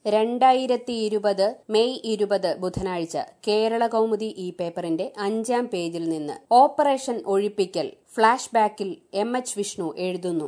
രണ്ടായിരത്തി ഇരുപത് മെയ് ഇരുപത് ബുധനാഴ്ച കേരള കൗമുദി ഈ പേപ്പറിന്റെ അഞ്ചാം പേജിൽ നിന്ന് ഓപ്പറേഷൻ ഒഴിപ്പിക്കൽ ഫ്ളാഷ് ബാക്കിൽ എം എച്ച് വിഷ്ണു എഴുതുന്നു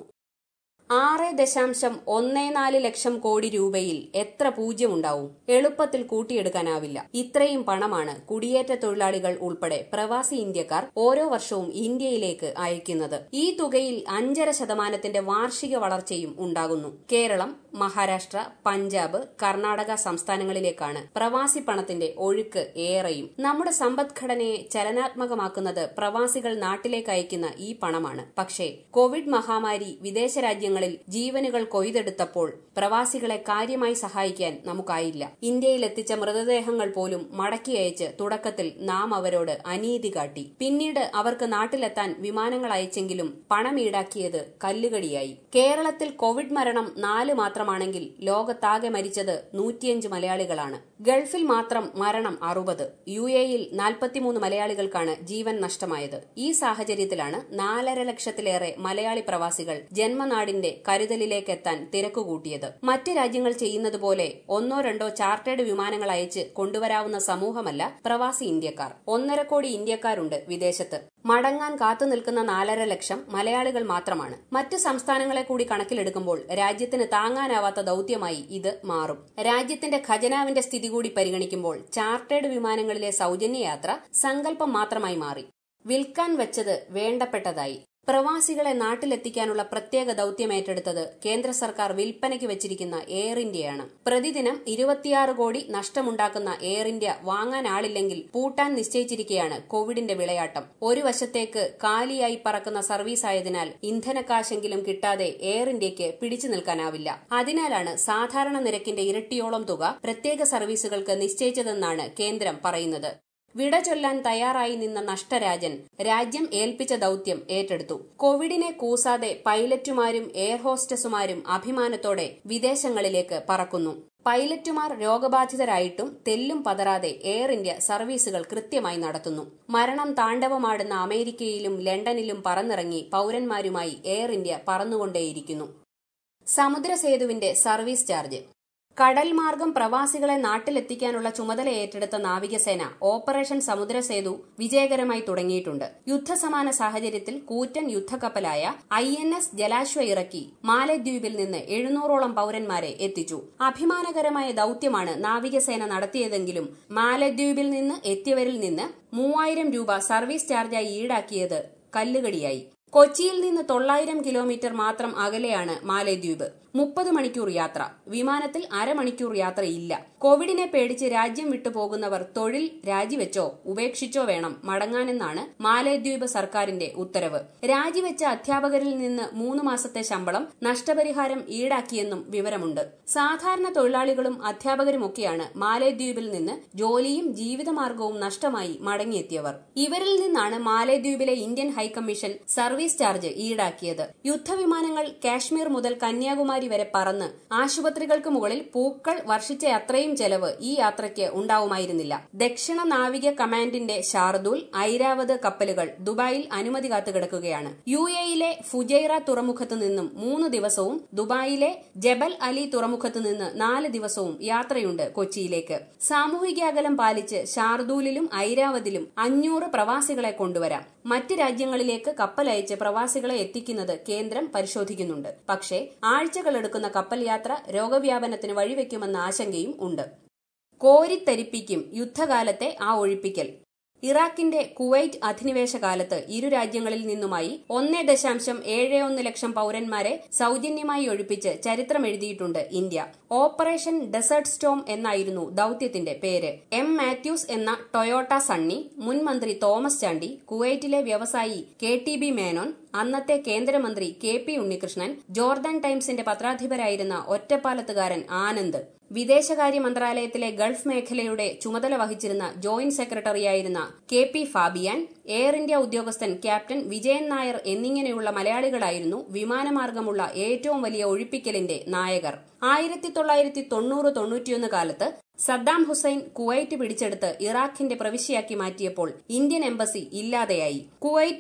ആറ് ദശാംശം ഒന്നേ നാല് ലക്ഷം കോടി രൂപയിൽ എത്ര പൂജ്യമുണ്ടാവും എളുപ്പത്തിൽ കൂട്ടിയെടുക്കാനാവില്ല ഇത്രയും പണമാണ് കുടിയേറ്റ തൊഴിലാളികൾ ഉൾപ്പെടെ പ്രവാസി ഇന്ത്യക്കാർ ഓരോ വർഷവും ഇന്ത്യയിലേക്ക് അയക്കുന്നത് ഈ തുകയിൽ അഞ്ചര ശതമാനത്തിന്റെ വാർഷിക വളർച്ചയും ഉണ്ടാകുന്നു കേരളം മഹാരാഷ്ട്ര പഞ്ചാബ് കർണാടക സംസ്ഥാനങ്ങളിലേക്കാണ് പ്രവാസി പണത്തിന്റെ ഒഴുക്ക് ഏറെയും നമ്മുടെ സമ്പദ്ഘടനയെ ചലനാത്മകമാക്കുന്നത് പ്രവാസികൾ നാട്ടിലേക്ക് അയക്കുന്ന ഈ പണമാണ് പക്ഷേ കോവിഡ് മഹാമാരി വിദേശ രാജ്യങ്ങളിൽ ജീവനുകൾ കൊയ്തെടുത്തപ്പോൾ പ്രവാസികളെ കാര്യമായി സഹായിക്കാൻ നമുക്കായില്ല ഇന്ത്യയിൽ എത്തിച്ച മൃതദേഹങ്ങൾ പോലും മടക്കി അയച്ച് തുടക്കത്തിൽ നാം അവരോട് അനീതി കാട്ടി പിന്നീട് അവർക്ക് നാട്ടിലെത്താൻ വിമാനങ്ങൾ അയച്ചെങ്കിലും പണം ഈടാക്കിയത് കല്ലുകടിയായി കേരളത്തിൽ കോവിഡ് മരണം നാല് മാത്രമാണെങ്കിൽ ലോകത്താകെ മരിച്ചത് നൂറ്റിയഞ്ച് മലയാളികളാണ് ഗൾഫിൽ മാത്രം മരണം അറുപത് യു എയിൽ നാൽപ്പത്തിമൂന്ന് മലയാളികൾക്കാണ് ജീവൻ നഷ്ടമായത് ഈ സാഹചര്യത്തിലാണ് നാലര ലക്ഷത്തിലേറെ മലയാളി പ്രവാസികൾ ജന്മനാടിന്റെ കരുതലിലേക്ക് എത്താൻ തിരക്കുകൂട്ടിയത് മറ്റ് രാജ്യങ്ങൾ ചെയ്യുന്നത് പോലെ ഒന്നോ രണ്ടോ ചാർട്ടേഡ് വിമാനങ്ങൾ അയച്ച് കൊണ്ടുവരാവുന്ന സമൂഹമല്ല പ്രവാസി ഇന്ത്യക്കാർ ഒന്നര കോടി ഇന്ത്യക്കാരുണ്ട് വിദേശത്ത് മടങ്ങാൻ കാത്തു നിൽക്കുന്ന നാലര ലക്ഷം മലയാളികൾ മാത്രമാണ് മറ്റ് സംസ്ഥാനങ്ങളെ കൂടി കണക്കിലെടുക്കുമ്പോൾ രാജ്യത്തിന് താങ്ങാനാവാത്ത ദൌത്യമായി ഇത് മാറും രാജ്യത്തിന്റെ ഖജനാവിന്റെ സ്ഥിതി കൂടി പരിഗണിക്കുമ്പോൾ ചാർട്ടേഡ് വിമാനങ്ങളിലെ സൌജന്യ യാത്ര സങ്കല്പം മാത്രമായി മാറി വിൽക്കാൻ വെച്ചത് വേണ്ടപ്പെട്ടതായി പ്രവാസികളെ നാട്ടിലെത്തിക്കാനുള്ള പ്രത്യേക ദൌത്യം ഏറ്റെടുത്തത് കേന്ദ്ര സർക്കാർ വിൽപ്പനയ്ക്ക് വെച്ചിരിക്കുന്ന എയർ ഇന്ത്യയാണ് പ്രതിദിനം ഇരുപത്തിയാറ് കോടി നഷ്ടമുണ്ടാക്കുന്ന എയർ ഇന്ത്യ വാങ്ങാൻ ആളില്ലെങ്കിൽ പൂട്ടാൻ നിശ്ചയിച്ചിരിക്കെയാണ് കോവിഡിന്റെ വിളയാട്ടം ഒരു വശത്തേക്ക് കാലിയായി പറക്കുന്ന സർവീസ് ആയതിനാൽ ഇന്ധനക്കാശെങ്കിലും കിട്ടാതെ എയർ ഇന്ത്യക്ക് പിടിച്ചു നിൽക്കാനാവില്ല അതിനാലാണ് സാധാരണ നിരക്കിന്റെ ഇരട്ടിയോളം തുക പ്രത്യേക സർവീസുകൾക്ക് നിശ്ചയിച്ചതെന്നാണ് കേന്ദ്രം പറയുന്നത് വിട ചൊല്ലാൻ തയ്യാറായി നിന്ന നഷ്ടരാജൻ രാജ്യം ഏൽപ്പിച്ച ദൌത്യം ഏറ്റെടുത്തു കോവിഡിനെ കൂസാതെ പൈലറ്റുമാരും എയർ ഹോസ്റ്റസുമാരും അഭിമാനത്തോടെ വിദേശങ്ങളിലേക്ക് പറക്കുന്നു പൈലറ്റുമാർ രോഗബാധിതരായിട്ടും തെല്ലും പതറാതെ എയർ ഇന്ത്യ സർവീസുകൾ കൃത്യമായി നടത്തുന്നു മരണം താണ്ഡവമാടുന്ന അമേരിക്കയിലും ലണ്ടനിലും പറന്നിറങ്ങി പൌരന്മാരുമായി എയർ ഇന്ത്യ പറന്നുകൊണ്ടേയിരിക്കുന്നു സമുദ്രസേതുവിന്റെ സർവീസ് ചാർജ് കടൽ മാർഗം പ്രവാസികളെ നാട്ടിലെത്തിക്കാനുള്ള ചുമതല ഏറ്റെടുത്ത നാവികസേന ഓപ്പറേഷൻ സമുദ്രസേതു വിജയകരമായി തുടങ്ങിയിട്ടുണ്ട് യുദ്ധസമാന സാഹചര്യത്തിൽ കൂറ്റൻ യുദ്ധക്കപ്പലായ ഐ എൻ എസ് ജലാശ്വ ഇറക്കി മാലദ്വീപിൽ നിന്ന് എഴുന്നൂറോളം പൌരന്മാരെ എത്തിച്ചു അഭിമാനകരമായ ദൌത്യമാണ് നാവികസേന നടത്തിയതെങ്കിലും മാലദ്വീപിൽ നിന്ന് എത്തിയവരിൽ നിന്ന് മൂവായിരം രൂപ സർവീസ് ചാർജായി ഈടാക്കിയത് കല്ലുകടിയായി കൊച്ചിയിൽ നിന്ന് തൊള്ളായിരം കിലോമീറ്റർ മാത്രം അകലെയാണ് മാലദ്വീപ് മുപ്പത് മണിക്കൂർ യാത്ര വിമാനത്തിൽ അരമണിക്കൂർ യാത്രയില്ല കോവിഡിനെ പേടിച്ച് രാജ്യം വിട്ടുപോകുന്നവർ തൊഴിൽ രാജിവെച്ചോ ഉപേക്ഷിച്ചോ വേണം മടങ്ങാനെന്നാണ് മാലദ്വീപ് സർക്കാരിന്റെ ഉത്തരവ് രാജിവെച്ച അധ്യാപകരിൽ നിന്ന് മൂന്ന് മാസത്തെ ശമ്പളം നഷ്ടപരിഹാരം ഈടാക്കിയെന്നും വിവരമുണ്ട് സാധാരണ തൊഴിലാളികളും അധ്യാപകരുമൊക്കെയാണ് മാലദ്വീപിൽ നിന്ന് ജോലിയും ജീവിതമാർഗവും നഷ്ടമായി മടങ്ങിയെത്തിയവർ ഇവരിൽ നിന്നാണ് മാലദ്വീപിലെ ഇന്ത്യൻ ഹൈക്കമ്മീഷൻ സർവീസ് ചാർജ് ഈടാക്കിയത് യുദ്ധവിമാനങ്ങൾ കാശ്മീർ മുതൽ കന്യാകുമാരി വരെ പറന്ന് ആശുപത്രികൾക്ക് മുകളിൽ പൂക്കൾ വർഷിച്ച അത്രയും ചെലവ് ഈ യാത്രയ്ക്ക് ഉണ്ടാവുമായിരുന്നില്ല ദക്ഷിണ നാവിക കമാൻഡിന്റെ ഷാർദൂൽ ഐരാവത് കപ്പലുകൾ ദുബായിൽ അനുമതി കാത്തുകിടക്കുകയാണ് യു എയിലെ ഫുജൈറ തുറമുഖത്ത് നിന്നും മൂന്ന് ദിവസവും ദുബായിലെ ജബൽ അലി തുറമുഖത്ത് നിന്ന് നാല് ദിവസവും യാത്രയുണ്ട് കൊച്ചിയിലേക്ക് സാമൂഹിക അകലം പാലിച്ച് ഷാർദൂലിലും ഐരാവതിലും അഞ്ഞൂറ് പ്രവാസികളെ കൊണ്ടുവരാം മറ്റ് രാജ്യങ്ങളിലേക്ക് കപ്പലയച്ച് പ്രവാസികളെ എത്തിക്കുന്നത് കേന്ദ്രം പരിശോധിക്കുന്നുണ്ട് പക്ഷേ ആഴ്ചകളെടുക്കുന്ന കപ്പൽ യാത്ര രോഗവ്യാപനത്തിന് വഴിവെക്കുമെന്ന ആശങ്കയും ഉണ്ട് കോരിത്തരിപ്പിക്കും യുദ്ധകാലത്തെ ആ ഒഴിപ്പിക്കൽ ഇറാഖിന്റെ കുവൈറ്റ് അധിനിവേശ കാലത്ത് ഇരു രാജ്യങ്ങളിൽ നിന്നുമായി ഒന്നേ ദശാംശം ഏഴ് ഒന്ന് ലക്ഷം പൌരന്മാരെ സൌജന്യമായി ഒഴിപ്പിച്ച് ചരിത്രം എഴുതിയിട്ടുണ്ട് ഇന്ത്യ ഓപ്പറേഷൻ ഡെസേർട്ട് സ്റ്റോം എന്നായിരുന്നു ദൌത്യത്തിന്റെ പേര് എം മാത്യൂസ് എന്ന ടൊയോട്ട സണ്ണി മുൻ മന്ത്രി തോമസ് ചാണ്ടി കുവൈറ്റിലെ വ്യവസായി കെ ടി ബി മേനോൻ അന്നത്തെ കേന്ദ്രമന്ത്രി കെ പി ഉണ്ണികൃഷ്ണൻ ജോർദാൻ ടൈംസിന്റെ പത്രാധിപരായിരുന്ന ഒറ്റപ്പാലത്തുകാരൻ ആനന്ദ് വിദേശകാര്യ മന്ത്രാലയത്തിലെ ഗൾഫ് മേഖലയുടെ ചുമതല വഹിച്ചിരുന്ന ജോയിന്റ് സെക്രട്ടറിയായിരുന്ന K P Fabian Air India ഉദ്യോഗസ്ഥൻ ക്യാപ്റ്റൻ വിജയൻ നായർ എന്നിങ്ങനെയുള്ള മലയാളികളായിരുന്നു വിമാനമാർഗമുള്ള ഏറ്റവും വലിയ ഒഴിപ്പിക്കലിന്റെ നായകർ ആയിരത്തി തൊള്ളായിരത്തി തൊണ്ണൂറ് തൊണ്ണൂറ്റിയൊന്ന് കാലത്ത് സദ്ദാം ഹുസൈൻ കുവൈറ്റ് പിടിച്ചെടുത്ത് ഇറാഖിന്റെ പ്രവിശ്യയാക്കി മാറ്റിയപ്പോൾ ഇന്ത്യൻ എംബസി ഇല്ലാതെയായി കുവൈറ്റ്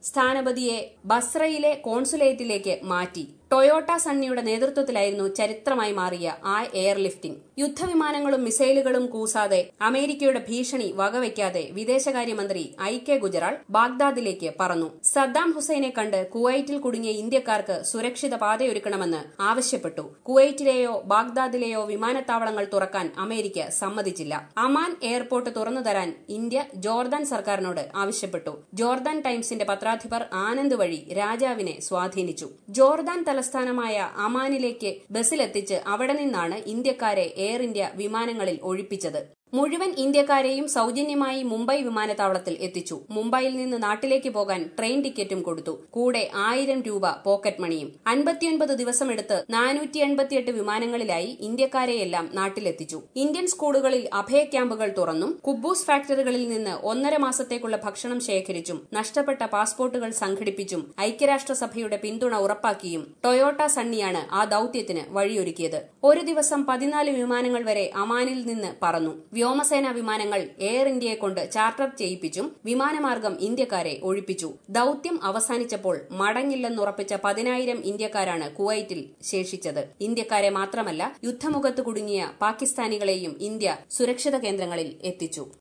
സ്ഥാനപതിയെ ബസ്രയിലെ കോൺസുലേറ്റിലേക്ക് മാറ്റി ടൊയോട്ട സണ്ണിയുടെ നേതൃത്വത്തിലായിരുന്നു ചരിത്രമായി മാറിയ ആ എയർലിഫ്റ്റിംഗ് യുദ്ധവിമാനങ്ങളും മിസൈലുകളും കൂസാതെ അമേരിക്കയുടെ ഭീഷണി വകവയ്ക്കാതെ വിദേശകാര്യമന്ത്രി ഐ കെ ഗുജറാൾ ബാഗ്ദാദിലേക്ക് പറന്നു സദ്ദാം ഹുസൈനെ കണ്ട് കുവൈറ്റിൽ കുടുങ്ങിയ ഇന്ത്യക്കാർക്ക് സുരക്ഷിത പാതയൊരുക്കണമെന്ന് ആവശ്യപ്പെട്ടു കുവൈറ്റിലെയോ ബാഗ്ദാദിലെയോ വിമാനത്താവളങ്ങൾ തുറക്കാൻ അമേരിക്ക സമ്മതിച്ചില്ല അമാൻ എയർപോർട്ട് തുറന്നു തരാൻ ഇന്ത്യ ജോർദാൻ സർക്കാരിനോട് ആവശ്യപ്പെട്ടു ജോർദാൻ ടൈംസിന്റെ പത്രാധിപർ ആനന്ദ് വഴി രാജാവിനെ സ്വാധീനിച്ചു ജോർദാൻ തലസ്ഥാനമായ അമാനിലേക്ക് ബസ്സിലെത്തിച്ച് അവിടെ നിന്നാണ് ഇന്ത്യക്കാരെ എയർ ഇന്ത്യ വിമാനങ്ങളിൽ ഒഴിപ്പിച്ചത് മുഴുവൻ ഇന്ത്യക്കാരെയും സൌജന്യമായി മുംബൈ വിമാനത്താവളത്തിൽ എത്തിച്ചു മുംബൈയിൽ നിന്ന് നാട്ടിലേക്ക് പോകാൻ ട്രെയിൻ ടിക്കറ്റും കൊടുത്തു കൂടെ ആയിരം രൂപ പോക്കറ്റ് മണിയും അൻപത്തിയൊൻപത് ദിവസമെടുത്ത് നാനൂറ്റി എൺപത്തിയെട്ട് വിമാനങ്ങളിലായി ഇന്ത്യക്കാരെയെല്ലാം നാട്ടിലെത്തിച്ചു ഇന്ത്യൻ സ്കൂളുകളിൽ അഭയ ക്യാമ്പുകൾ തുറന്നും കുബൂസ് ഫാക്ടറികളിൽ നിന്ന് ഒന്നര മാസത്തേക്കുള്ള ഭക്ഷണം ശേഖരിച്ചും നഷ്ടപ്പെട്ട പാസ്പോർട്ടുകൾ സംഘടിപ്പിച്ചും ഐക്യരാഷ്ട്രസഭയുടെ പിന്തുണ ഉറപ്പാക്കിയും ടൊയോട്ട സണ്ണിയാണ് ആ ദൌത്യത്തിന് വഴിയൊരുക്കിയത് ഒരു ദിവസം പതിനാല് വിമാനങ്ങൾ വരെ അമാനിൽ നിന്ന് പറന്നു വ്യോമസേനാ വിമാനങ്ങൾ എയർ ഇന്ത്യയെ കൊണ്ട് ചാർട്ടർ ചെയ്യിപ്പിച്ചും വിമാനമാർഗം ഇന്ത്യക്കാരെ ഒഴിപ്പിച്ചു ദൌത്യം അവസാനിച്ചപ്പോൾ മടങ്ങില്ലെന്നുറപ്പിച്ച പതിനായിരം ഇന്ത്യക്കാരാണ് കുവൈറ്റിൽ ശേഷിച്ചത് ഇന്ത്യക്കാരെ മാത്രമല്ല യുദ്ധമുഖത്ത് കുടുങ്ങിയ പാകിസ്ഥാനികളെയും ഇന്ത്യ സുരക്ഷിത കേന്ദ്രങ്ങളിൽ എത്തിച്ചു